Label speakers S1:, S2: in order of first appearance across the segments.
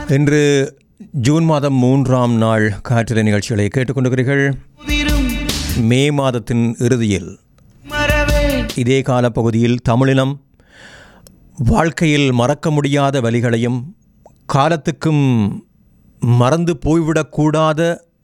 S1: இன்று ஜூன் மாதம் மூன்றாம் நாள் காற்றிலை நிகழ்ச்சிகளை கேட்டுக்கொண்டிருக்கிறீர்கள்
S2: உதிரும்
S1: மே மாதத்தின் இறுதியில்
S2: மறவே
S1: இதே காலப்பகுதியில் தமிழினம் வாழ்க்கையில் மறக்க முடியாத வழிகளையும் காலத்துக்கும் மறந்து போய்விடக்கூடாத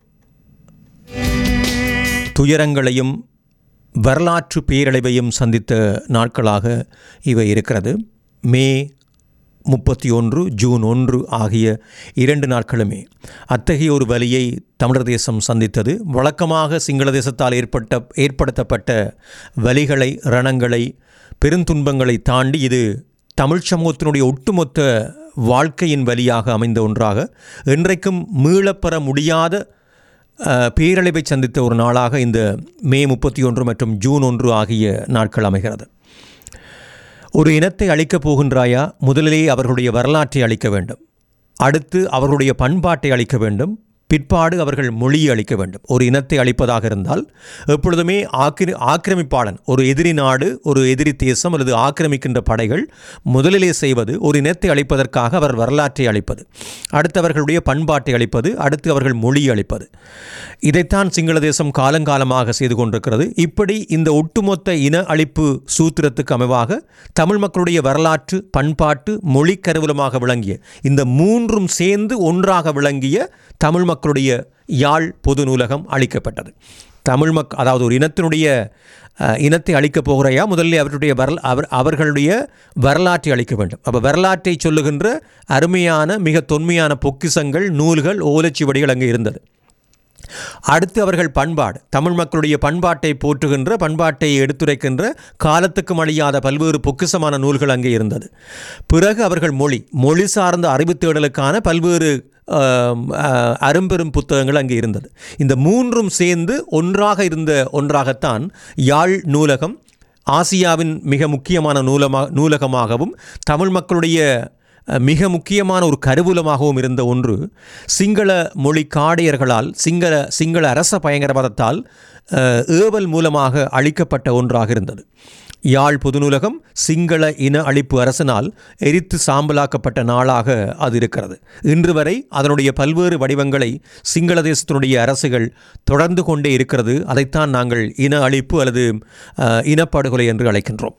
S1: துயரங்களையும் வரலாற்று பேரழிவையும் சந்தித்த நாட்களாக இவை இருக்கிறது மே முப்பத்தி ஒன்று ஜூன் ஒன்று ஆகிய இரண்டு நாட்களுமே அத்தகைய ஒரு வலியை தமிழர் தேசம் சந்தித்தது வழக்கமாக சிங்கள தேசத்தால் ஏற்பட்ட ஏற்படுத்தப்பட்ட வலிகளை ரணங்களை பெருந்துன்பங்களை தாண்டி இது தமிழ் சமூகத்தினுடைய ஒட்டுமொத்த வாழ்க்கையின் வழியாக அமைந்த ஒன்றாக இன்றைக்கும் மீளப்பெற முடியாத அஹ், பேரழிவை சந்தித்த ஒரு நாளாக இந்த மே முப்பத்தி ஒன்று மற்றும் ஜூன் ஒன்று ஆகிய நாட்கள் அமைகிறது ஒரு இனத்தை அழிக்கப் போகின்றாயா முதலிலே அவர்களுடைய வரலாற்றை அழிக்க வேண்டும் அடுத்து அவர்களுடைய பண்பாட்டை அழிக்க வேண்டும் பிற்பாடு அவர்கள் மொழியை அழிக்க வேண்டும் ஒரு இனத்தை அழிப்பதாக இருந்தால் எப்பொழுதுமே ஆக்கிர ஆக்கிரமிப்பாளன் ஒரு எதிரி நாடு ஒரு எதிரி தேசம் அல்லது ஆக்கிரமிக்கின்ற படைகள் முதலிலே செய்வது ஒரு இனத்தை அழிப்பதற்காக அவர் வரலாற்றை அழிப்பது அடுத்து அவர்களுடைய பண்பாட்டை அழிப்பது அடுத்து அவர்கள் மொழியை அழிப்பது இதைத்தான் சிங்கள தேசம் காலங்காலமாக செய்து கொண்டிருக்கிறது இப்படி இந்த ஒட்டுமொத்த இன அழிப்பு சூத்திரத்துக்கு அமைவாக தமிழ் மக்களுடைய வரலாற்று பண்பாட்டு மொழி கருவூலமாக விளங்கிய இந்த மூன்றும் சேர்ந்து ஒன்றாக விளங்கிய தமிழ் மக்களுடைய யாழ் பொது நூலகம் அளிக்கப்பட்டது தமிழ் மக் அதாவது ஒரு இனத்தினுடைய அஹ், இனத்தை அழிக்கப் போகிறையா முதல்ல அவர்களுடைய வரல அவர் அவர்களுடைய வரலாற்றை அளிக்க வேண்டும் அப்போ வரலாற்றை சொல்லுகின்ற அருமையான மிக தொன்மையான பொக்கிசங்கள் நூல்கள் ஓலைச்சுவடிகள் அங்கே இருந்தது அடுத்து அவர்கள் பண்பாடு தமிழ் மக்களுடைய பண்பாட்டை போற்றுகின்ற பண்பாட்டை எடுத்துரைக்கின்ற காலத்துக்கும் அழியாத பல்வேறு பொக்கிசமான நூல்கள் அங்கே இருந்தது பிறகு அவர்கள் மொழி மொழி சார்ந்த அறிவு தேடலுக்கான பல்வேறு ஆம், ஆ, அரும்பெரும் புத்தகங்கள் அங்கே இருந்தது இந்த மூன்றும் சேர்ந்து ஒன்றாக இருந்த ஒன்றாகத்தான் யாழ் நூலகம் ஆசியாவின் மிக முக்கியமான நூலமா நூலகமாகவும் தமிழ் மக்களுடைய அஹ், மிக முக்கியமான ஒரு கருவூலமாகவும் இருந்த ஒன்று சிங்கள மொழி காடையர்களால் சிங்கள சிங்கள அரச பயங்கரவாதத்தால் அஹ், ஏவல் மூலமாக அழிக்கப்பட்ட ஒன்றாக இருந்தது யாழ் பொது நூலகம் சிங்கள இன அழிப்பு அரசனால் எரித்து சாம்பலாக்கப்பட்ட நாளாக அது இருக்கிறது இன்று வரை அதனுடைய பல்வேறு வடிவங்களை சிங்கள தேசத்தினுடைய அரசுகள் தொடர்ந்து கொண்டே இருக்கிறது அதைத்தான் நாங்கள் இன அழிப்பு அல்லது அஹ், இனப்படுகொலை என்று அழைக்கின்றோம்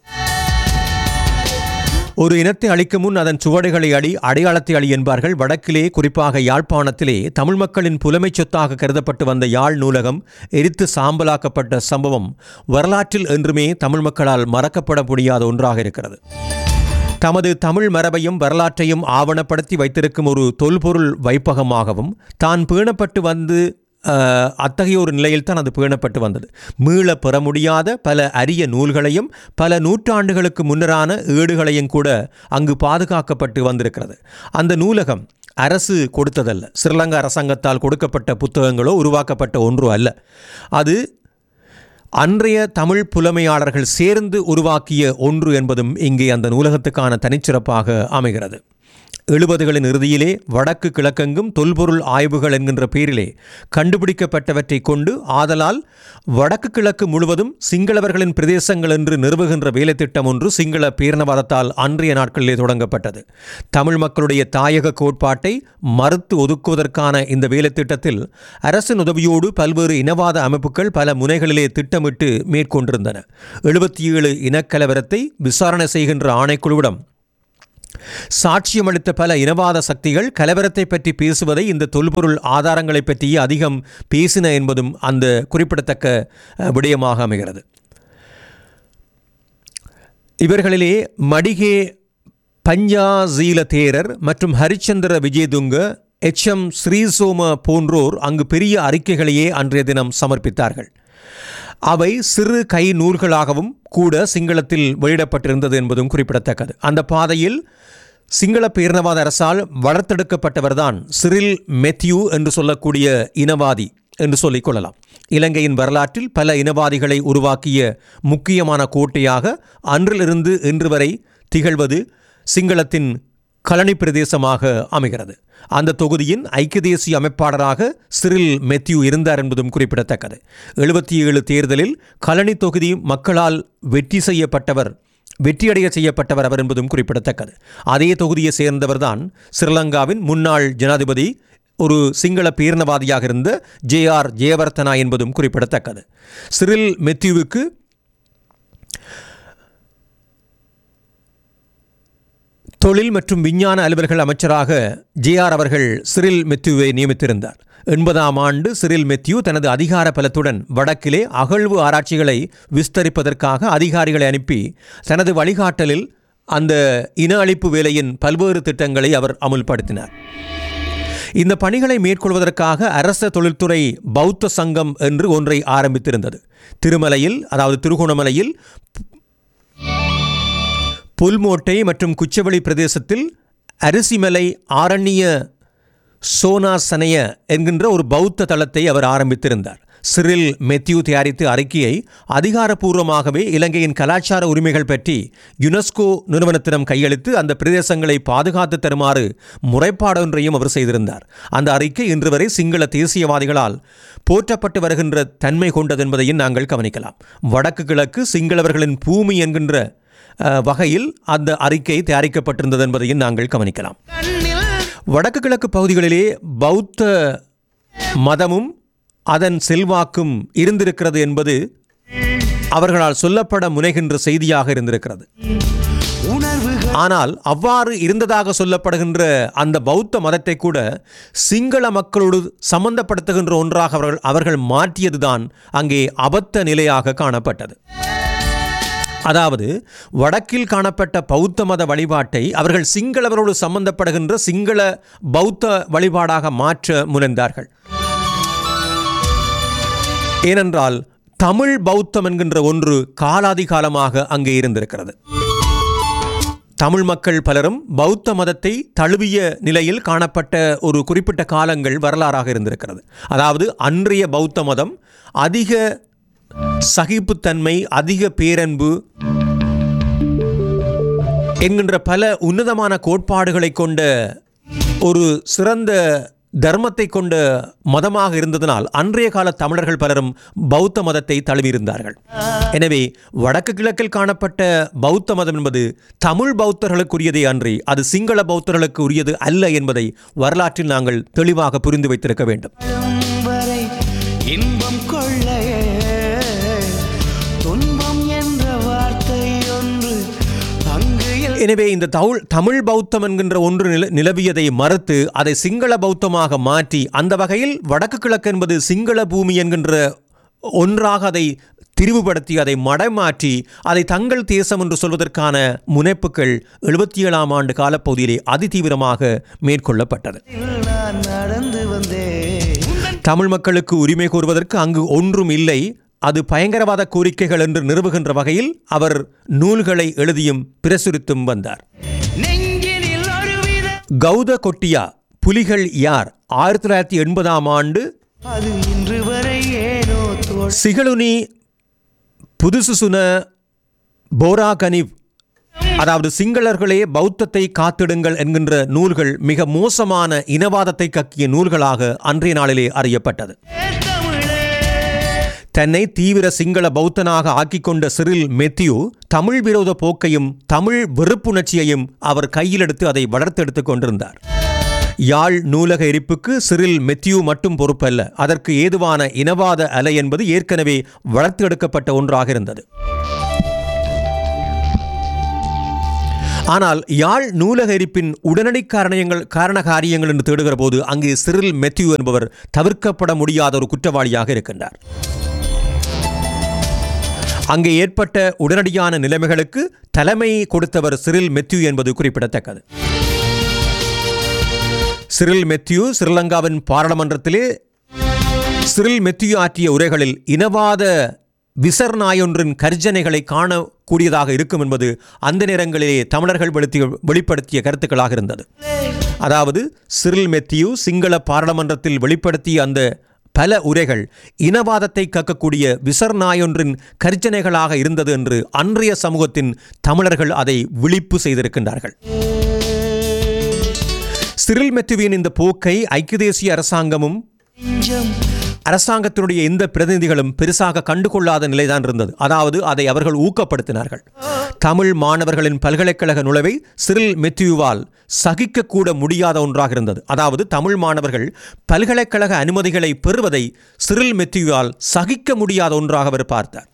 S1: ஒரு இனத்தை அழிக்கும் முன் அதன் சுவடுகளை அடி அடையாளத்தை அழி என்பார்கள் வடக்கிலே குறிப்பாக யாழ்ப்பாணத்திலே தமிழ் மக்களின் புலமைச் சொத்தாக கருதப்பட்டு வந்த யாழ் நூலகம் எரித்து சாம்பலாக்கப்பட்ட சம்பவம் வரலாற்றில் என்றுமே தமிழ் மக்களால் மறக்கப்பட முடியாத ஒன்றாக இருக்கிறது தமது தமிழ் மரபையும் வரலாற்றையும் ஆவணப்படுத்தி வைத்திருக்கும் ஒரு தொல்பொருள் வைப்பகமாகவும் தான் பேணப்பட்டு வந்து அஹ், அத்தகைய ஒரு நிலையில்தான் அது பேணப்பட்டு வந்தது மீள பெற முடியாத பல அரிய நூல்களையும் பல நூற்றாண்டுகளுக்கு முன்னரான ஏடுகளையும் கூட அங்கு பாதுகாக்கப்பட்டு வந்திருக்கிறது அந்த நூலகம் அரசு கொடுத்ததல்ல ஸ்ரீலங்கா அரசாங்கத்தால் கொடுக்கப்பட்ட புத்தகங்களோ உருவாக்கப்பட்ட ஒன்றோ அல்ல அது அன்றைய தமிழ் புலமையாளர்கள் சேர்ந்து உருவாக்கிய ஒன்று என்பதும் இங்கே அந்த நூலகத்துக்கான தனிச்சிறப்பாக அமைகிறது எழுபதுகளின் இறுதியிலே வடக்கு கிழக்கெங்கும் தொல்பொருள் ஆய்வுகள் என்கின்ற பேரிலே கண்டுபிடிக்கப்பட்டவற்றை கொண்டு ஆதலால் வடக்கு கிழக்கு முழுவதும் சிங்களவர்களின் பிரதேசங்கள் என்று நிறுவுகின்ற வேலைத்திட்டம் ஒன்று சிங்கள பேரினவாதத்தால் அன்றைய நாட்களிலே தொடங்கப்பட்டது தமிழ் மக்களுடைய தாயக கோட்பாட்டை மறுத்து ஒதுக்குவதற்கான இந்த வேலைத்திட்டத்தில் அரசின் உதவியோடு பல்வேறு இனவாத அமைப்புகள் பல முனைகளிலே திட்டமிட்டு மேற்கொண்டிருந்தன எழுபத்தி ஏழு இனக்கலவரத்தை விசாரணை செய்கின்ற ஆணைக்குழுவிடம் சாட்சியமளித்த பல இனவாத சக்திகள் கலவரத்தை பற்றி பேசுவதை இந்த தொல்பொருள் ஆதாரங்களை பற்றியே அதிகம் பேசின என்பதும் அந்த குறிப்பிடத்தக்க அஹ், விடயமாக அமைகிறது இவர்களிலே மடிகே பஞ்சாசீல தேரர் மற்றும் ஹரிச்சந்திர விஜயதுங்க எச் எம் ஸ்ரீசோம போன்றோர் அங்கு பெரிய அறிக்கைகளையே அன்றைய தினம் சமர்ப்பித்தார்கள் அவை சிறு கை நூல்களாகவும் கூட சிங்களத்தில் வெளியிடப்பட்டிருந்தது என்பதும் குறிப்பிடத்தக்கது அந்த பாதையில் சிங்கள பேரினவாத அரசால் வளர்த்தெடுக்கப்பட்டவர்தான் சிறில் மெத்யூ என்று சொல்லக்கூடிய இனவாதி என்று சொல்லிக் கொள்ளலாம் இலங்கையின் வரலாற்றில் பல இனவாதிகளை உருவாக்கிய முக்கியமான கோட்டையாக அன்றிலிருந்து இன்று வரை திகழ்வது சிங்களத்தின் கலனி பிரதேசமாக அமைகிறது அந்த தொகுதியின் ஐக்கிய தேசிய அமைப்பாளராக சிறில் மெத்யூ இருந்தார் என்பதும் குறிப்பிடத்தக்கது எழுபத்தி ஏழு தேர்தலில் கலனி தொகுதி மக்களால் வெற்றி செய்யப்பட்டவர் வெற்றியடைய செய்யப்பட்டவர் அவர் என்பதும் குறிப்பிடத்தக்கது அதே தொகுதியை சேர்ந்தவர்தான் ஸ்ரீலங்காவின் முன்னாள் ஜனாதிபதி ஒரு சிங்கள பேரினவாதியாக இருந்த ஜே ஆர் ஜெயவர்த்தனா என்பதும் குறிப்பிடத்தக்கது சிறில் மெத்யூவுக்கு தொழில் மற்றும் விஞ்ஞான அலுவல்கள் அமைச்சராக ஜேஆர் அவர்கள் சிறில் மெத்யூவை நியமித்திருந்தார் எண்பதாம் ஆண்டு சிறில் மெத்யூ தனது அதிகார பலத்துடன் வடக்கிலே அகழ்வு ஆராய்ச்சிகளை விஸ்தரிப்பதற்காக அதிகாரிகளை அனுப்பி தனது வழிகாட்டலில் அந்த இன அழிப்பு வேலையின் பல்வேறு திட்டங்களை அவர் அமுல்படுத்தினார் இந்த பணிகளை மேற்கொள்வதற்காக அரச தொழில்துறை பௌத்த சங்கம் என்று ஒன்றை ஆரம்பித்திருந்தது திருமலையில் அதாவது திருகோணமலையில் புல்மோட்டை மற்றும் குச்சவெளி பிரதேசத்தில் அரிசிமலை ஆரண்ய சோனாசனய என்கின்ற ஒரு பௌத்த தளத்தை அவர் ஆரம்பித்திருந்தார் சிறில் மெத்யூ தயாரித்த அறிக்கையை அதிகாரப்பூர்வமாகவே இலங்கையின் கலாச்சார உரிமைகள் பற்றி யுனெஸ்கோ நிறுவனத்திடம் கையளித்து அந்த பிரதேசங்களை பாதுகாத்து தருமாறு முறைப்பாடொன்றையும் அவர் செய்திருந்தார் அந்த அறிக்கை இன்று வரை சிங்கள தேசியவாதிகளால் போற்றப்பட்டு வருகின்ற தன்மை கொண்டது என்பதையும் நாங்கள் கவனிக்கலாம் வடக்கு கிழக்கு சிங்களவர்களின் பூமி என்கின்ற அஹ், வகையில் அந்த அறிக்கை தயாரிக்கப்பட்டிருந்தது என்பதையும் நாங்கள் கவனிக்கலாம்
S2: கண்ணில்
S1: வடக்கு கிழக்கு பகுதிகளிலே பௌத்த மதமும் அதன் செல்வாக்கும் இருந்திருக்கிறது என்பது அவர்களால் சொல்லப்பட முனைகின்ற செய்தியாக இருந்திருக்கிறது
S2: உணர்வுகள்
S1: ஆனால் அவ்வாறு இருந்ததாக சொல்லப்படுகின்ற அந்த பௌத்த மதத்தை கூட சிங்கள மக்களோடு சம்பந்தப்படுத்துகின்ற ஒன்றாக அவர்கள் அவர்கள் மாற்றியதுதான் அங்கே அபத்த நிலையாக காணப்பட்டது அதாவது வடக்கில் காணப்பட்ட பௌத்த மத வழிபாட்டை அவர்கள் சிங்களவரோடு சம்பந்தப்படுகின்ற சிங்கள பௌத்த வழிபாடாக மாற்ற முனைந்தார்கள் ஏனென்றால் தமிழ் பௌத்தம் என்கின்ற ஒன்று காலாதி காலமாக அங்கே இருந்திருக்கிறது தமிழ் மக்கள் பலரும் பௌத்த மதத்தை தழுவிய நிலையில் காணப்பட்ட ஒரு குறிப்பிட்ட காலங்கள் வரலாறாக இருந்திருக்கிறது அதாவது அன்றைய பௌத்த மதம் அதிக சகிப்புத்தன்மை அதிக பேரன்பு என்கின்ற பல உன்னதமான கோட்பாடுகளை கொண்ட ஒரு சிறந்த தர்மத்தை கொண்ட மதமாக இருந்ததனால் அன்றைய கால தமிழர்கள் பலரும் பௌத்த மதத்தை தழுவியிருந்தார்கள் எனவே வடக்கு கிழக்கில் காணப்பட்ட பௌத்த மதம் என்பது தமிழ் பௌத்தர்களுக்குரியதே அன்றி அது சிங்கள பௌத்தர்களுக்கு உரியது அல்ல என்பதை வரலாற்றில் நாங்கள் தெளிவாக புரிந்து வைத்திருக்க வேண்டும்
S2: வாழும் வரை இன்பம் கொள்ளையே துன்பம் என்ற வார்த்தை ஒன்று அங்கு இல்லை.
S1: எனவே இந்த தவுள் தமிழ் பௌத்தம் என்கின்ற ஒன்று நில நிலவியதை மறுத்து அதை சிங்கள பௌத்தமாக மாற்றி அந்த வகையில் வடக்கு கிழக்கு என்பது சிங்கள பூமி என்கின்ற ஒன்றாக அதை திரிவுபடுத்தி அதை மடைமாற்றி அதை தங்கள் தேசம் என்று சொல்வதற்கான முனைப்புகள் எழுபத்தி ஏழாம் ஆண்டு காலப்பகுதியிலே அதிதீவிரமாக மேற்கொள்ளப்பட்டது
S2: நான் நடந்து வந்தேன்
S1: தமிழ் மக்களுக்கு உரிமை கோருவதற்கு அங்கு ஒன்றும் இல்லை அது பயங்கரவாத கோரிக்கைகள் என்று நிறுவுகின்ற வகையில் அவர் நூல்களை எழுதியும் பிரசுரித்தும் வந்தார்
S2: நெஞ்சினில் ஒருவித
S1: கௌத கொட்டியா புலிகள் யார் ஆயிரத்தி தொள்ளாயிரத்தி எண்பதாம் ஆண்டு
S2: அது இன்று வரை ஏனோ தோல்
S1: சிகளுனி புதுசுசுன போரா கனிவ் அதாவது சிங்களர்களே பௌத்தத்தை காத்திடுங்கள் என்கின்ற நூல்கள் மிக மோசமான இனவாதத்தை கக்கிய நூல்களாக அன்றைய நாளிலே அறியப்பட்டது
S2: தமிழே
S1: தன்னை தீவிர சிங்கள பௌத்தனாக ஆக்கிக் கொண்ட சிறில் மெத்தியூ தமிழ் விரோத போக்கையும் தமிழ் வெறுப்புணர்ச்சியையும் அவர் கையில் எடுத்து அதை வளர்த்தெடுத்துக் கொண்டிருந்தார் யாழ் நூலக எரிப்புக்கு சிறில் மெத்தியூ மட்டும் பொறுப்பல்ல அதற்கு ஏதுவான இனவாத அலை என்பது ஏற்கனவே வளர்த்து எடுக்கப்பட்ட ஒன்றாக இருந்தது ஆனால் யாழ் நூலக எரிப்பின் உடனடி காரணங்கள் காரண காரியங்கள் என்று தேடுகிற போது அங்கே சிறில் மெத்யூ என்பவர் தவிர்க்கப்பட முடியாத ஒரு குற்றவாளியாக இருக்கின்றார் அங்கே ஏற்பட்ட உடனடியான நிலைமைகளுக்கு தலைமை கொடுத்தவர் சிறில் மெத்யூ என்பது குறிப்பிடத்தக்கது சிறில் மெத்யூ ஸ்ரீலங்காவின் பாராளுமன்றத்திலே சிறில் மெத்யூ ஆற்றிய உரைகளில் இனவாத விசர்நாயொன்றின் கர்ஜனைகளை காணக்கூடியதாக இருக்கும் என்பது அந்த நேரங்களிலே தமிழர்கள் வெளித்திய வெளிப்படுத்திய கருத்துக்களாக இருந்தது அதாவது சிறில் மெத்யூ சிங்கள பாராளுமன்றத்தில் வெளிப்படுத்திய அந்த பல உரைகள் இனவாதத்தை கக்கக்கூடிய விசர்நாயொன்றின் கர்ஜனைகளாக இருந்தது என்று அன்றைய சமூகத்தின் தமிழர்கள் அதை விழிப்பு செய்திருக்கின்றார்கள் சிறில் மெத்துவின் இந்த போக்கை ஐக்கிய தேசிய அரசாங்கமும்
S2: நெஞ்சம்
S1: அரசாங்கத்தினுடைய எந்த பிரதிநிதிகளும் பெருசாக கண்டுகொள்ளாத நிலைதான் இருந்தது அதாவது அதை அவர்கள் ஊக்கப்படுத்தினார்கள் தமிழ் மாணவர்களின் பல்கலைக்கழக நுழைவை சிறில் மெத்யூவால் சகிக்கக்கூட முடியாத ஒன்றாக இருந்தது அதாவது தமிழ் மாணவர்கள் பல்கலைக்கழக அனுமதிகளை பெறுவதை சிறில் மெத்யூவால் சகிக்க முடியாத ஒன்றாக அவர் பார்த்தார்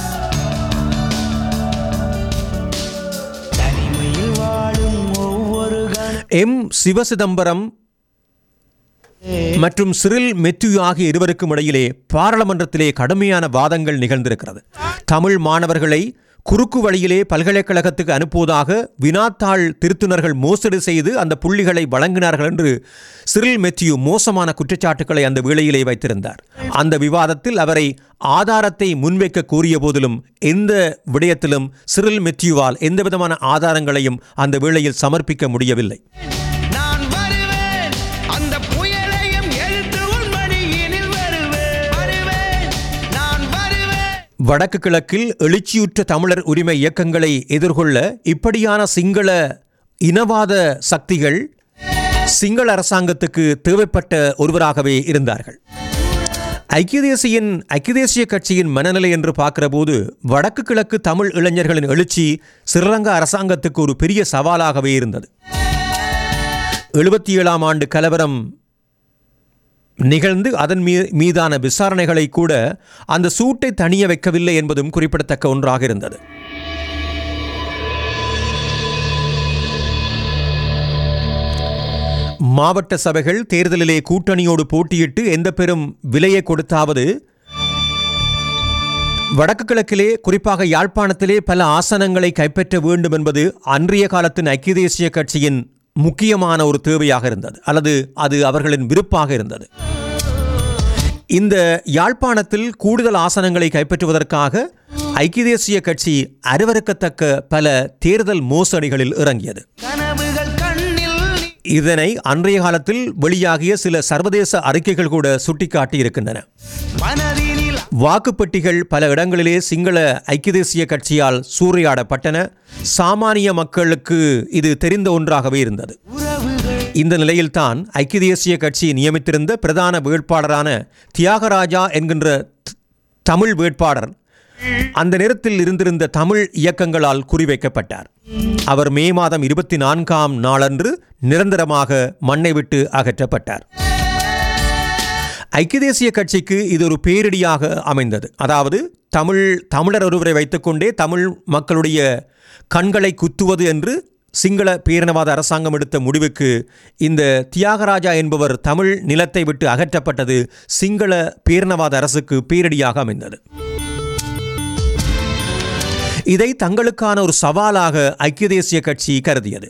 S2: தனிமையில் வாழும் ஒவ்வொரு கண
S1: எம் சிவசிதம்பரம் மற்றும் சிறில் மெத்யூ ஆகிய இருவருக்கும் இடையிலே பாராளுமன்றத்திலே கடுமையான வாதங்கள் நிகழ்ந்திருக்கிறது தமிழ் மாணவர்களை குறுக்கு வழியிலே பல்கலைக்கழகத்துக்கு அனுப்புவதாக வினாத்தாள் திருத்துனர்கள் மோசடி செய்து அந்த புள்ளிகளை வழங்கினார்கள் என்று சிறில் மெத்யூ மோசமான குற்றச்சாட்டுக்களை அந்த வேளையிலே வைத்திருந்தார் அந்த விவாதத்தில் அவரை ஆதாரத்தை முன்வைக்க கூறிய போதிலும் எந்த விடயத்திலும் சிறில் மெத்யூவால் எந்தவிதமான ஆதாரங்களையும் அந்த வேளையில் சமர்ப்பிக்க முடியவில்லை
S2: நான் வருவேன் அந்த புயலையும் எழுத்து உன் மடியினில் வருவேன் வருவேன் நான் வருவேன்
S1: வடக்கு கிழக்கில் எழுச்சியுற்ற தமிழர் உரிமை இயக்கங்களை எதிர்கொள்ள இப்படியான சிங்கள இனவாத சக்திகள் சிங்கள அரசாங்கத்துக்கு தேவைப்பட்ட ஒருவராகவே இருந்தார்கள் ஐக்கிய தேசியின் ஐக்கிய தேசிய கட்சியின் மனநிலை என்று பார்க்கிற போது வடக்கு கிழக்கு தமிழ் இளைஞர்களின் எழுச்சி ஸ்ரீலங்கா அரசாங்கத்துக்கு ஒரு பெரிய சவாலாகவே இருந்தது எழுபத்தி ஏழாம் ஆண்டு கலவரம் நிகழ்ந்து அதன் மீ மீதான விசாரணைகளை கூட அந்த சூட்டை தணிய வைக்கவில்லை என்பதும் குறிப்பிடத்தக்க ஒன்றாக இருந்தது மாவட்ட சபைகள் தேர்தலிலே கூட்டணியோடு போட்டியிட்டு எந்த பெரும் விலையை கொடுத்தாவது வடக்கு கிழக்கிலே குறிப்பாக யாழ்ப்பாணத்திலே பல ஆசனங்களை கைப்பற்ற வேண்டும் என்பது அன்றைய காலத்தின் ஐக்கிய தேசிய கட்சியின் முக்கியமான ஒரு தேவையாக இருந்தது அல்லது அது அவர்களின் விருப்பாக இருந்தது இந்த யாழ்ப்பாணத்தில் கூடுதல் ஆசனங்களை கைப்பற்றுவதற்காக ஐக்கிய தேசிய கட்சி அருவருக்கத்தக்க பல தேர்தல் மோசடிகளில் இறங்கியது
S2: கனவுகள் கண்ணில் நீ-
S1: இதனை அன்றைய காலத்தில் வெளியாகிய சில சர்வதேச அறிக்கைகள் கூட சுட்டிக்காட்டி இருக்கின்றன
S2: மனதினில்
S1: வாக்குப்பெட்டிகள் பல இடங்களிலே சிங்கள ஐக்கிய தேசிய கட்சியால் சூறையாடப்பட்டன சாமானிய மக்களுக்கு இது தெரிந்த ஒன்றாகவே இருந்தது
S2: உறவுகள்
S1: இந்த நிலையில்தான் ஐக்கிய தேசிய கட்சி நியமித்திருந்த பிரதான வேட்பாளரான தியாகராஜா என்கின்ற த- தமிழ் வேட்பாளர் அந்த நேரத்தில் இருந்திருந்த தமிழ் இயக்கங்களால் குறிவைக்கப்பட்டார் அவர் மே மாதம் இருபத்தி நான்காம் நாளன்று நிரந்தரமாக மண்ணை விட்டு அகற்றப்பட்டார் ஐக்கிய தேசிய கட்சிக்கு இது ஒரு பேரிடியாக அமைந்தது அதாவது தமிழ் தமிழர் ஒருவரை வைத்துக்கொண்டே தமிழ் மக்களுடைய கண்களை குத்துவது என்று சிங்கள பேரினவாத அரசாங்கம் எடுத்த முடிவுக்கு இந்த தியாகராஜா என்பவர் தமிழ் நிலத்தை விட்டு அகற்றப்பட்டது சிங்கள பேரினவாத அரசுக்கு பேரிடியாக அமைந்தது இதை தங்களுக்கான ஒரு சவாலாக ஐக்கிய தேசிய கட்சி கருதியது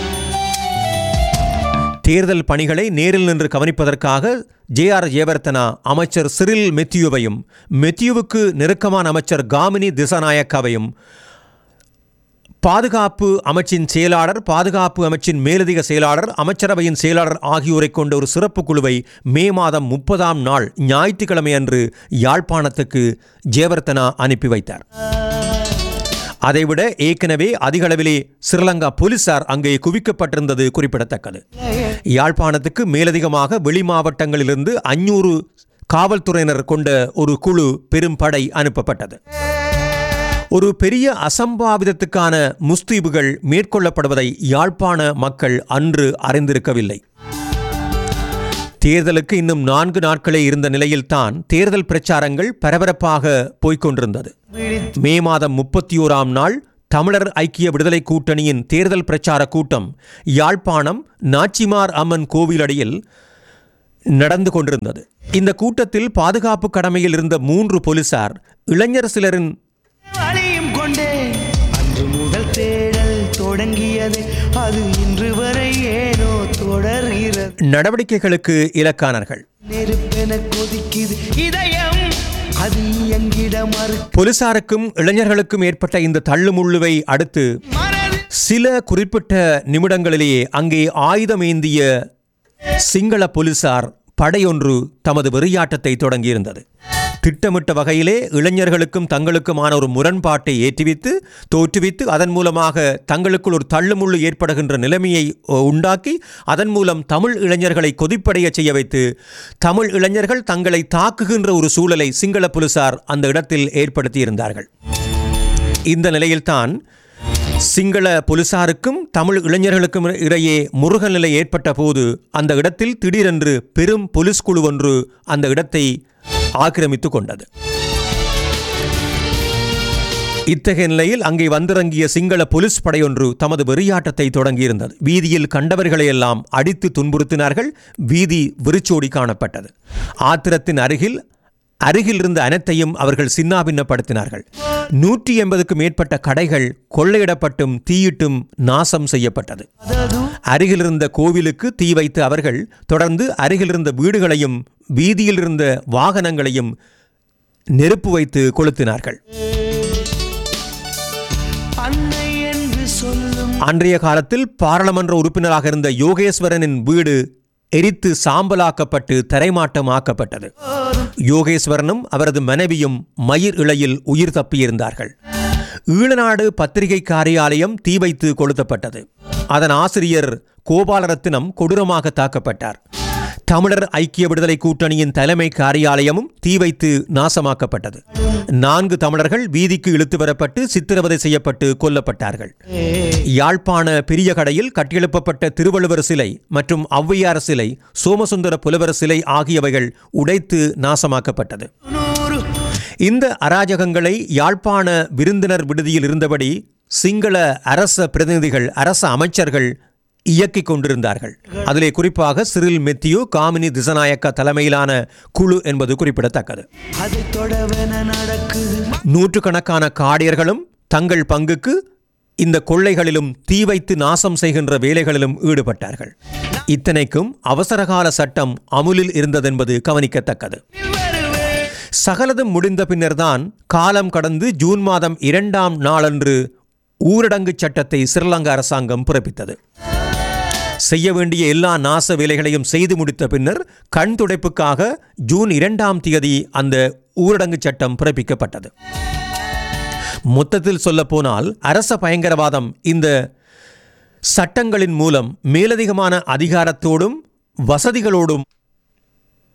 S1: தேர்தல் பணிகளை நேரில் நின்று கவனிப்பதற்காக ஜே ஆர் ஜெயவர்த்தனா அமைச்சர் சிறில் மெத்யூவையும் மெத்யூவுக்கு நெருக்கமான அமைச்சர் காமினி திசாநாயக்காவையும் பாதுகாப்பு அமைச்சின் செயலாளர் பாதுகாப்பு அமைச்சின் மேலதிக செயலாளர் அமைச்சரவையின் செயலாளர் ஆகியோரை கொண்ட ஒரு சிறப்பு குழுவை மே மாதம் முப்பதாம் நாள் ஞாயிற்றுக்கிழமை அன்று யாழ்ப்பாணத்துக்கு ஜெயவர்த்தனா அனுப்பி வைத்தார் அதைவிட ஏற்கனவே அதிகளவிலே ஸ்ரீலங்கா போலீசார் அங்கே குவிக்கப்பட்டிருந்தது குறிப்பிடத்தக்கது யாழ்ப்பாணத்துக்கு மேலதிகமாக வெளி மாவட்டங்களிலிருந்து அஞ்சூறு காவல்துறையினர் கொண்ட ஒரு குழு பெரும் படை அனுப்பப்பட்டது ஒரு பெரிய அசம்பாவிதத்துக்கான முஸ்தீபுகள் மேற்கொள்ளப்படுவதை யாழ்ப்பாண மக்கள் அன்று அறிந்திருக்கவில்லை தேர்தலுக்கு இன்னும் நான்கு நாட்களே இருந்த நிலையில்தான் தேர்தல் பிரச்சாரங்கள் பரபரப்பாக போய்க்கொண்டிருந்தது
S2: விழித்து
S1: மே மாதம் முப்பத்தி ஓராம் நாள் தமிழர் ஐக்கிய விடுதலை கூட்டணியின் தேர்தல் பிரச்சார கூட்டம் யாழ்ப்பாணம் நாச்சிமார் அம்மன் கோவிலடியில் நடந்து கொண்டிருந்தது இந்த கூட்டத்தில் பாதுகாப்பு கடமையில் இருந்த மூன்று போலீசார் இளைஞர் சிலரின்
S2: அழியும் கொண்டே அன்று முதல் தேடல் தொடங்கியது அது இன்று வரை ஏனோ தொடர்கிறது
S1: நடவடிக்கைகளுக்கு இலக்கானார்கள்
S2: நெருப்பென கொதிக்குது இதயம் அது எங்கிட மறு
S1: போலீசாருக்கும் இளைஞர்களுக்கும் ஏற்பட்ட இந்த தள்ளுமுள்ளுவை அடுத்து
S2: மனது
S1: சில குறிப்பிட்ட நிமிடங்களிலேயே அங்கே ஆயுதம் ஏந்திய சிங்கள போலீசார் படையொன்று தமது வெறியாட்டத்தை தொடங்கியிருந்தது திட்டமிட்ட வகையிலே இளைஞர்களுக்கும் தங்களுக்குமான ஒரு முரண்பாட்டை ஏற்றுவித்து தோற்றுவித்து அதன் மூலமாக தங்களுக்குள் ஒரு தள்ளுமுள்ளு ஏற்படுகின்ற நிலைமையை அ, உண்டாக்கி அதன் மூலம் தமிழ் இளைஞர்களை கொதிப்படைய செய்ய வைத்து தமிழ் இளைஞர்கள் தங்களை தாக்குகின்ற ஒரு சூழலை சிங்கள போலீசார் அந்த இடத்தில் ஏற்படுத்தியிருந்தார்கள் இந்த நிலையில்தான் சிங்கள போலீசாருக்கும் தமிழ் இளைஞர்களுக்கும் இடையே முருகல் நிலை ஏற்பட்ட போது அந்த இடத்தில் திடீரென்று பெரும் போலீஸ் குழு ஒன்று அந்த இடத்தை ஆக்கிரமித்து கொண்டது இத்தகைய நிலையில் அங்கே வந்திறங்கிய சிங்கள போலீஸ் படையொன்று தமது வெறியாட்டத்தை தொடங்கியிருந்தது வீதியில் கண்டவர்களையெல்லாம் அடித்து துன்புறுத்தினார்கள் வீதி விரிச்சோடி காணப்பட்டது ஆத்திரத்தின் அருகில் அருகில் இருந்த அனைத்தையும் அவர்கள் சின்னாபின்னப்படுத்தினார்கள் நூற்றி எண்பதுக்கும் மேற்பட்ட கடைகள் கொள்ளையிடப்பட்டும் தீயிட்டும் நாசம் செய்யப்பட்டது அருகில் இருந்த கோவிலுக்கு தீ வைத்து அவர்கள் தொடர்ந்து அருகில் இருந்த வீடுகளையும் வீதியில் இருந்த வாகனங்களையும் நெருப்பு வைத்து கொளுத்தினார்கள்
S2: அன்னை என்று சொல்லும்
S1: அன்றைய காலத்தில் பாராளுமன்ற உறுப்பினராக இருந்த யோகேஸ்வரனின் வீடு எரித்து சாம்பலாக்கப்பட்டு தரைமாட்டமாக்கப்பட்டது யோகேஸ்வரனும் அவரது மனைவியும் மயிர் இழையில் உயிர் தப்பியிருந்தார்கள் ஈழநாடு பத்திரிகை காரியாலயம் தீ வைத்து கொளுத்தப்பட்டது அதன் ஆசிரியர் கோபாலரத்தினம் கொடூரமாக தாக்கப்பட்டார் தமிழர் ஐக்கிய விடுதலை கூட்டணியின் தலைமை காரியாலயமும் தீ வைத்து நாசமாக்கப்பட்டது நான்கு தமிழர்கள் வீதிக்கு இழுத்து வரப்பட்டு சித்திரவதை செய்யப்பட்டு கொல்லப்பட்டார்கள் யாழ்ப்பாண பெரிய கடையில் கட்டியெழுப்பப்பட்ட திருவள்ளுவர் சிலை மற்றும் ஔவையார் சிலை சோமசுந்தர புலவர் சிலை ஆகியவைகள் உடைத்து நாசமாக்கப்பட்டது
S2: நூறு
S1: இந்த அராஜகங்களை யாழ்ப்பாண விருந்தினர் விடுதியில் இருந்தபடி சிங்கள அரச பிரதிநிதிகள் அரச அமைச்சர்கள் இயக்கிக் கொண்டிருந்தார்கள் அதிலே குறிப்பாக சிறில் மெத்தியோ காமினி திசநாயக்க தலைமையிலான குழு என்பது குறிப்பிடத்தக்கது
S2: அதை தொடவென நடக்குது
S1: நூற்றுக்கணக்கான காடியர்களும் தங்கள் பங்குக்கு இந்த கொள்ளைகளிலும் தீ வைத்து நாசம் செய்கின்ற வேலைகளிலும் ஈடுபட்டார்கள் இத்தனைக்கும் அவசரகால சட்டம் அமுலில் இருந்ததென்பது கவனிக்கத்தக்கது சகலதும் முடிந்த பின்னர்தான் காலம் கடந்து ஜூன் மாதம் இரண்டாம் நாளன்று ஊரடங்கு சட்டத்தை ஸ்ரீலங்கா அரசாங்கம் பிறப்பித்தது செய்ய வேண்டிய எல்லா நாச வேலைகளையும் செய்து முடித்த பின்னர் கண் துடைப்புக்காக ஜூன் இரண்டாம் தேதி அந்த ஊரடங்கு சட்டம் பிறப்பிக்கப்பட்டது மொத்தத்தில் சொல்லப்போனால் அரச பயங்கரவாதம் இந்த சட்டங்களின் மூலம் மேலதிகமான அதிகாரத்தோடும் வசதிகளோடும்